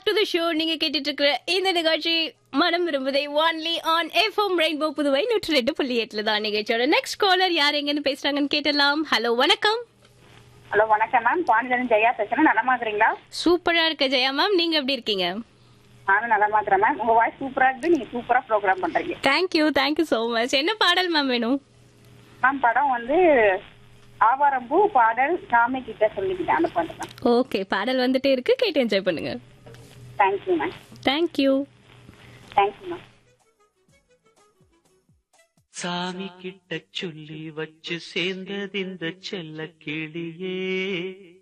to the show நீங்க கேட்டுட்டு இருக்கிற இந்த நிகழ்ச்சி மனம் விரும்புதை only on FM rainbow Puduvai நூற்றி ரெண்டு புள்ளி எட்டுல தான் நிகழ்ச்சியோட நெக்ஸ்ட் காலர் யார் எங்கன்னு பேசுறாங்கன்னு கேட்டலாம் ஹலோ வணக்கம் ஹலோ வணக்கம் மேம் பாண்டியிலிருந்து ஜெயா பேசுறேன் நலமா இருக்கிறீங்களா சூப்பரா இருக்க ஜெயா மேம் நீங்க எப்படி இருக்கீங்க நானும் நலமா இருக்கிறேன் மேம் உங்க வாய்ஸ் சூப்பரா இருக்கு நீங்க சூப்பரா ப்ரோக்ராம் பண்றீங்க தேங்க்யூ தேங்க்யூ சோ மச் என்ன பாடல் மேம் வேணும் மேம் படம் வந்து ஆவாரம்பூ பாடல் சாமி கிட்ட சொல்லிக்கிட்டேன் அந்த பாட்டு தான் ஓகே பாடல் வந்துட்டே இருக்கு கேட்டு என்ஜாய் பண்ணுங்க thank you ma'am thank you thank you ma'am சாமி கிட்ட சொல்லி வச்சு சேர்ந்தது இந்த செல்ல கிளியே